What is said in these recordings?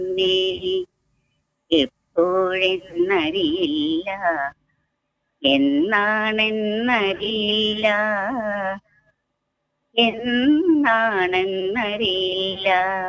നീ എപ്പോഴെന്നറിയില്ല എന്നാണെന്നറിയില്ല എന്നാണെന്നറിയില്ല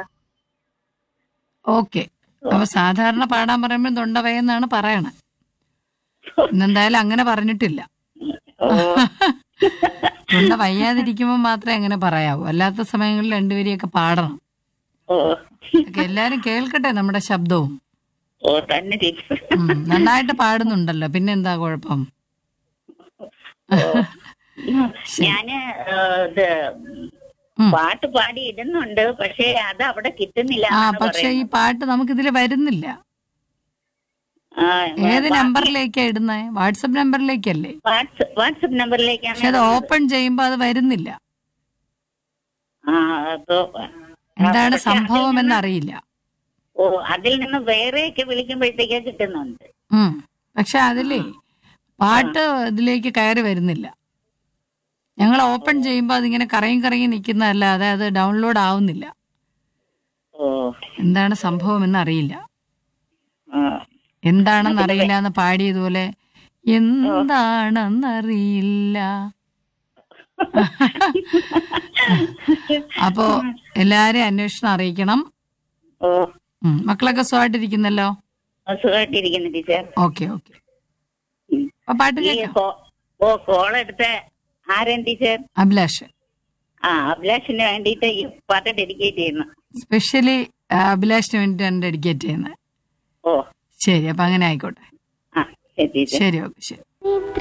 ഓക്കെ അപ്പൊ സാധാരണ പാടാൻ പറയുമ്പോൾ തൊണ്ടവയെന്നാണ് പറയണേ ഇന്നെന്തായാലും അങ്ങനെ പറഞ്ഞിട്ടില്ല ഓ തൊണ്ട വയ്യാതിരിക്കുമ്പോൾ മാത്രമേ അങ്ങനെ പറയാവൂ അല്ലാത്ത സമയങ്ങളിൽ രണ്ടുപേരെയൊക്കെ പാടണം ഓ ഒക്കെ എല്ലാരും കേൾക്കട്ടെ നമ്മുടെ ശബ്ദവും ഓ തന്നെ ടീച്ചർ ഉം, നന്നായിട്ട് പാടുന്നുണ്ടല്ലോ പിന്നെന്താ കുഴപ്പം ഞാന് ഏ, ഇത് ഉം. പാട്ട് പാടി ഇടുന്നുണ്ട് പക്ഷെ അത് അവിടെ കിട്ടുന്നില്ല ആ എന്നാണ് പക്ഷെ ഈ പറയുന്നത്. പാട്ട് നമുക്കിതിൽ വരുന്നില്ല ആ, ഏത് ബാക്കി നമ്പറിലേക്കാ ഇടുന്നേ വാട്സപ്പ് നമ്പറിലേക്കല്ലേ വാട്സ് വാട്സപ്പ് നമ്പറിലേക്കാണ് പക്ഷെ അത് ഓപ്പൺ ചെയ്യുമ്പോ അത് വരുന്നില്ല ആ അപ്പൊ എന്താണ് പക്ഷെ സംഭവം അതിൽ നിന്ന് എന്നറിയില്ല ഓ അതിൽ നിന്ന് വേറെയൊക്കെ വിളിക്കുമ്പോഴത്തേക്ക് കിട്ടുന്നുണ്ട് ഉം പക്ഷെ അതിലേ പാട്ട് ഇതിലേക്ക് കയറി വരുന്നില്ല ഞങ്ങൾ ഓപ്പൺ ചെയ്യുമ്പോൾ അതിങ്ങനെ കറങ്ങി കറങ്ങി നിൽക്കുന്നതല്ലാതെ അത് ഡൗൺലോഡ് ആവുന്നില്ല ഓ എന്താണ് സംഭവം എന്നറിയില്ല ആ എന്താണെന്ന് അറിയില്ല എന്ന് പാടിയതുപോലെ എന്താണെന്നറിയില്ല അപ്പോ എല്ലാരെയും അന്വേഷണം അറിയിക്കണം ഓ ഉം. മക്കളൊക്കെ സുഖമായിട്ടിരിക്കുന്നല്ലോ സുഖമായിട്ടിരിക്കുന്നു ടീച്ചർ ഓക്കെ ഓക്കെ ഉം. അപ്പൊ പാട്ട് ഈ കേൾക്കാം കോ- ഓ കോൾ എടുത്ത ആരാൻ ടീച്ചർ അഭിലാഷ് ആ അഭിലാഷിന് വേണ്ടിയിട്ട് ഈ പാട്ട് ഡെഡിക്കേറ്റ് ചെയ്യുന്നു സ്പെഷ്യലി അഭിലാഷിന് വേണ്ടിയിട്ടാണ് ഡെഡിക്കേറ്റ് ചെയ്യുന്നത് ഓ ശരി അപ്പൊ അങ്ങനെ ആയിക്കോട്ടെ ആ ശരി ടീച്ചർ ശരി ഓക്കെ ശരി നിദ്ര